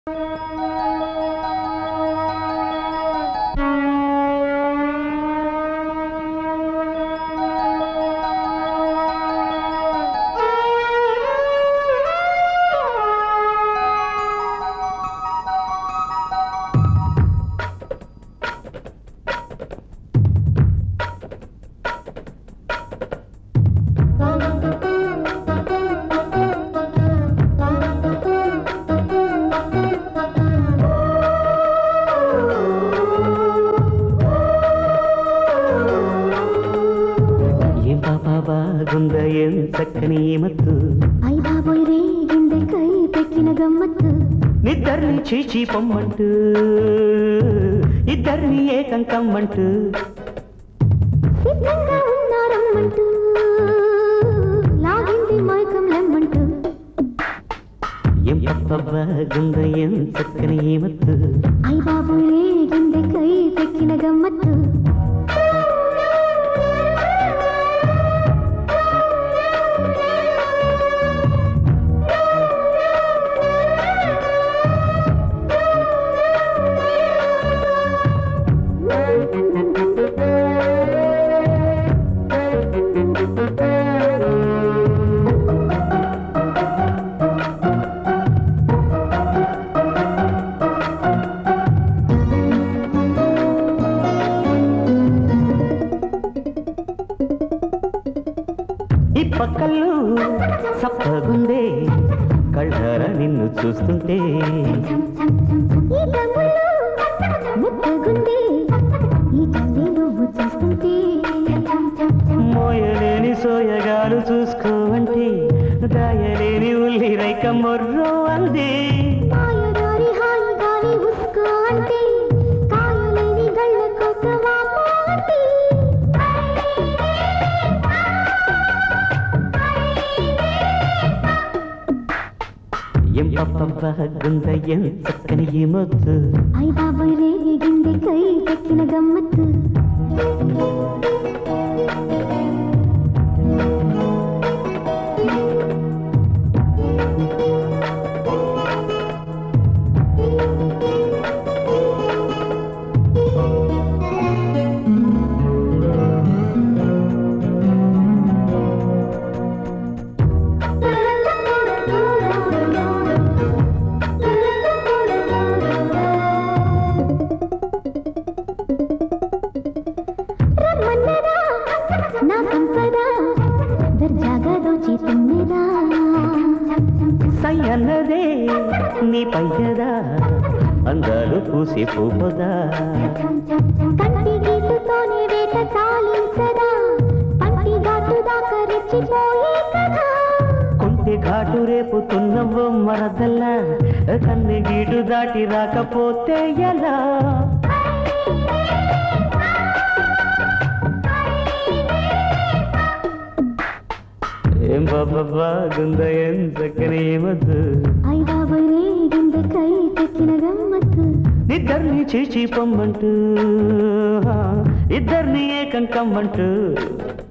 ఏం పాప బాగుందా ఏం చక్కని మత్తు అయ్ బాబోయ్ రే గుండెకై పెట్టిన గమ్మత్తు నిద్దర్ని చీచి పొమ్మంటూ ఇద్దరిని ఏకం కమ్మంటూ సిద్ధంగా ఉన్నారమ్మంటూ లాగింది మైకం లెమ్మంటూ ఏం పాప బాగుందా ఏం చక్కని మత్తు అయ్ బాబోయ్ రే గుండెకై పెట్టిన గమ్మత్తు ఈ పక్కల్లో సప్పగుందే కళ్ళారా నిన్ను చూస్తుంటే ఈ కమ్ముళ్ళు ముద్దగుంది ఈ కళ్ళే నువ్వు చూస్తుంటే మోయలేని సోయగాలు చూసుకోవంటే దాయలేని ఉల్లి రైక మొర్రో అంది మాయదారి హాయి గాలి ఉస్కో అంటే కాయలేని గళ్ళకొక వాపు అంటే ఏం పాప బాగుందా ఏం చక్కని మత్తు అయ్ బాబాయ్ రేగి గుండెకై పెట్టిన గమ్మత్తు రమ్మన్నరా నా సంపద దర్జాగా దోచి తుమ్మెదా సై అన్నదే నీ పయ్యదా అందాలు పూసి పూపదా కంటి గీటుతోనే వేట చాలించదా పంటి ఘాటు దాకా రెచ్చిపోయే కదా కొంటె ఘాటు రేపుతున్నవో మరదల్లా కన్నె గీటు దాటి రాకపోతే ఎలా ఏం బాబా బాగుందా ఏం చక్కని మద్దు అయ్ బాబాయ్ రే గుండెకై తెక్కిన గమ్మత్తు ఇద్దరిని చీచి పొమ్మంటూ ఇద్దరిని ఏకం కమ్మంటూ